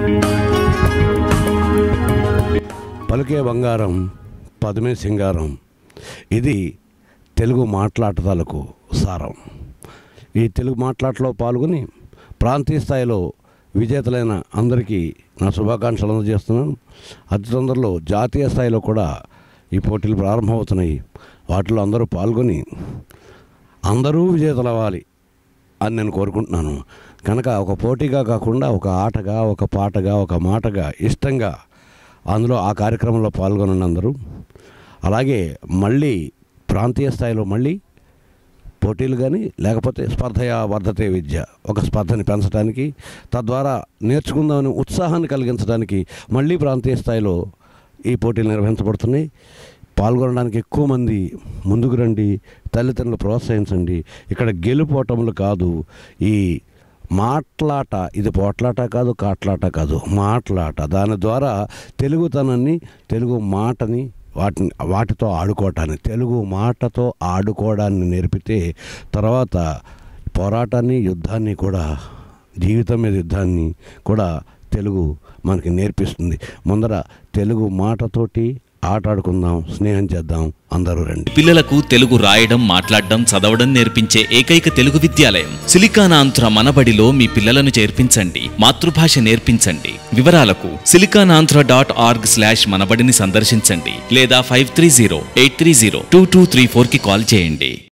పలికే బంగారం పదమే సింగారం ఇది తెలుగు మాట్లాడతాలకు సారం ఈ తెలుగు మాట్లాటలో పాల్గొని ప్రాంతీయ స్థాయిలో విజేతలైన అందరికీ నా శుభాకాంక్షలు అందజేస్తున్నాను అతి తొందరలో జాతీయ స్థాయిలో కూడా ఈ పోటీలు ప్రారంభమవుతున్నాయి వాటిలో అందరూ పాల్గొని అందరూ విజేతలు అవ్వాలి అని నేను కోరుకుంటున్నాను కనుక ఒక పోటీగా కాకుండా ఒక ఆటగా ఒక పాటగా ఒక మాటగా ఇష్టంగా అందులో ఆ కార్యక్రమంలో పాల్గొనండి అందరూ అలాగే మళ్ళీ ప్రాంతీయ స్థాయిలో మళ్ళీ పోటీలు కానీ లేకపోతే స్పర్ధయా వర్ధతే విద్య ఒక స్పర్ధని పెంచడానికి తద్వారా నేర్చుకుందామని ఉత్సాహాన్ని కలిగించడానికి మళ్ళీ ప్రాంతీయ స్థాయిలో ఈ పోటీలు నిర్వహించబడుతున్నాయి పాల్గొనడానికి ఎక్కువ మంది ముందుకు రండి తల్లిదండ్రులు ప్రోత్సహించండి ఇక్కడ గెలుపోవటములు కాదు ఈ మాట్లాట ఇది పోట్లాట కాదు కాట్లాట కాదు మాట్లాట దాని ద్వారా తెలుగుతనాన్ని తెలుగు మాటని వాటిని వాటితో ఆడుకోవటాన్ని తెలుగు మాటతో ఆడుకోవడాన్ని నేర్పితే తర్వాత పోరాటాన్ని యుద్ధాన్ని కూడా జీవితం మీద యుద్ధాన్ని కూడా తెలుగు మనకి నేర్పిస్తుంది ముందర తెలుగు మాటతోటి ఆట ఆడుకుందాం స్నేహం చేద్దాం అందరూ రండి పిల్లలకు తెలుగు రాయడం మాట్లాడడం చదవడం నేర్పించే ఏకైక తెలుగు విద్యాలయం సిలికానాంధ్ర మనబడిలో మీ పిల్లలను చేర్పించండి మాతృభాష నేర్పించండి వివరాలకు సిలికానాంధ్ర డాట్ ఆర్గ్ స్లాష్ మనబడిని సందర్శించండి లేదా five three zero eight three zero two two three four కి కాల్ చేయండి